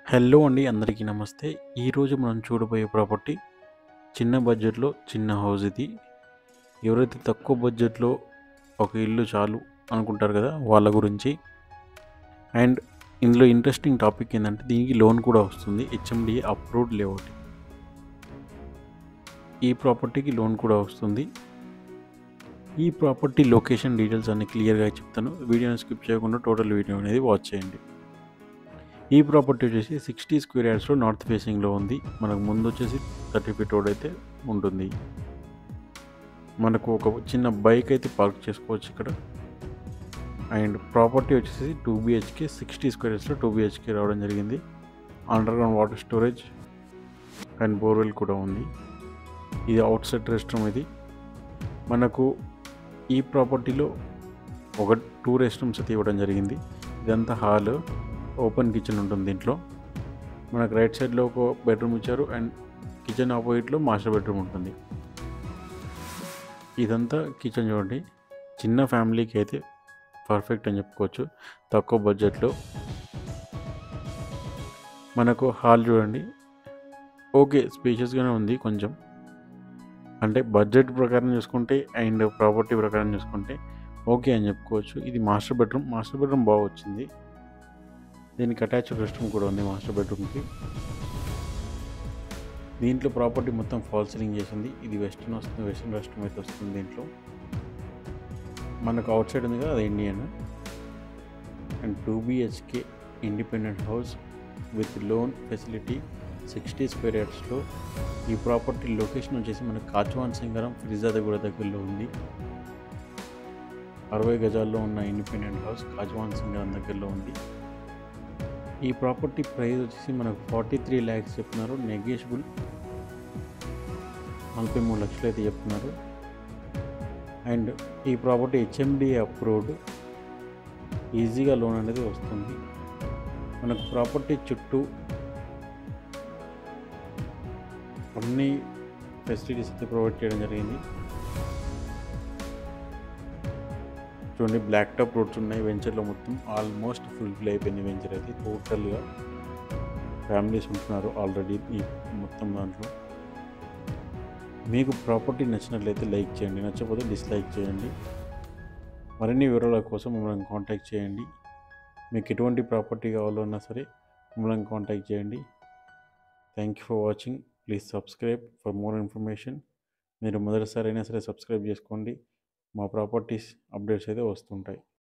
hello అండి అందరికీ నమస్తే ఈరోజు మనం చూడబోయే ప్రాపర్టీ చిన్న బడ్జెట్లో చిన్న హౌస్ ఇది ఎవరైతే తక్కువ బడ్జెట్లో ఒక ఇల్లు చాలు అనుకుంటారు కదా వాళ్ళ గురించి అండ్ ఇందులో ఇంట్రెస్టింగ్ టాపిక్ ఏంటంటే దీనికి లోన్ కూడా వస్తుంది హెచ్ఎండిఏ అప్రూవ్డ్ లేఅవుట్ ఈ ప్రాపర్టీకి లోన్ కూడా వస్తుంది ఈ ప్రాపర్టీ లొకేషన్ డీటెయిల్స్ అన్ని క్లియర్గా చెప్తాను వీడియోని స్కిప్ చేయకుండా టోటల్ వీడియో అనేది వాచ్ చేయండి ఈ ప్రాపర్టీ వచ్చేసి సిక్స్టీ స్క్వేర్ యార్డ్స్లో నార్త్ ఫేసింగ్లో ఉంది మనకు ముందు వచ్చేసి థర్టీ ఫీట్ రోడ్ అయితే ఉంటుంది మనకు ఒక చిన్న బైక్ అయితే పార్క్ చేసుకోవచ్చు ఇక్కడ అండ్ ప్రాపర్టీ వచ్చేసి టూ బిహెచ్కే సిక్స్టీ స్క్వేర్ యార్డ్స్లో టూ బిహెచ్కే రావడం జరిగింది underground water storage and borewell కూడా ఉంది ఇది అవుట్ సైడ్ రెస్ట్ రూమ్ ఇది మనకు ఈ ప్రాపర్టీలో ఒక టూ రెస్ట్ రూమ్స్ అయితే ఇవ్వడం జరిగింది ఇదంతా హాల్ ఓపెన్ కిచెన్ ఉంటుంది దీంట్లో మనకు రైట్ సైడ్లో ఒక బెడ్రూమ్ ఇచ్చారు అండ్ కిచెన్ ఆపోజిట్లో మాస్టర్ బెడ్రూమ్ ఉంటుంది ఇదంతా కిచెన్ చూడండి చిన్న ఫ్యామిలీకి అయితే పర్ఫెక్ట్ అని చెప్పుకోవచ్చు తక్కువ బడ్జెట్లో మనకు హాల్ చూడండి ఓకే స్పేషియస్గానే ఉంది కొంచెం అంటే బడ్జెట్ ప్రకారం చూసుకుంటే అండ్ ప్రాపర్టీ ప్రకారం చూసుకుంటే ఓకే అని చెప్పుకోవచ్చు ఇది మాస్టర్ బెడ్రూమ్ మాస్టర్ బెడ్రూమ్ బాగా వచ్చింది దీనికి అటాచ్ రెస్ట్ రూమ్ కూడా ఉంది మాస్టర్ బెడ్రూమ్కి దీంట్లో ప్రాపర్టీ మొత్తం ఫాల్ సీలింగ్ చేసింది ఇది వెస్టర్న్ వస్తుంది వెస్టర్న్ రెస్ట్ రూమ్ అయితే వస్తుంది దీంట్లో మనకు అవుట్ సైడ్ ఉంది కదా అది Indian and two BHK independent house with loan facility sixty square యార్డ్స్లో ఈ ప్రాపర్టీ లొకేషన్ వచ్చేసి మనకు కాచవాన్ సింగరం ఫిరిజాదగూడ దగ్గరలో ఉంది అరవై గజాల్లో ఉన్న ఇండిపెండెంట్ హౌస్ కాచవాన్ సింగరం దగ్గరలో ఉంది ఈ ప్రాపర్టీ ప్రైస్ వచ్చేసి మనకు ఫార్టీ త్రీ ల్యాక్స్ చెప్తున్నారు నెగేషబుల్ నలభై మూడు లక్షలు అయితే చెప్తున్నారు అండ్ ఈ ప్రాపర్టీ హెచ్ఎండి అప్రూవ్డ్ ఈజీగా లోన్ అనేది వస్తుంది మనకు ప్రాపర్టీ చుట్టూ అన్ని ఫెసిలిటీస్ అయితే ప్రొవైడ్ చేయడం జరిగింది చూడండి బ్లాక్ టాప్ రోడ్స్ ఉన్నాయి వెంచర్లో మొత్తం ఆల్మోస్ట్ ఫుల్ఫిల్ అయిపోయింది వెంచర్ అయితే టోటల్గా ఫ్యామిలీస్ ఉంటున్నారు ఆల్రెడీ ఈ మొత్తం దాంట్లో మీకు ప్రాపర్టీ నచ్చినట్లయితే లైక్ చేయండి నచ్చకపోతే డిస్లైక్ చేయండి మరిన్ని వివరాల కోసం మమ్మల్ని కాంటాక్ట్ చేయండి మీకు ఎటువంటి ప్రాపర్టీ కావాలన్నా సరే మమ్మల్ని కాంటాక్ట్ చేయండి thank you for watching please subscribe for more information మీరు మొదటిసారి అయినా సరే సబ్స్క్రైబ్ చేసుకోండి మా ప్రాపర్టీస్ అప్డేట్స్ అయితే వస్తుంటాయి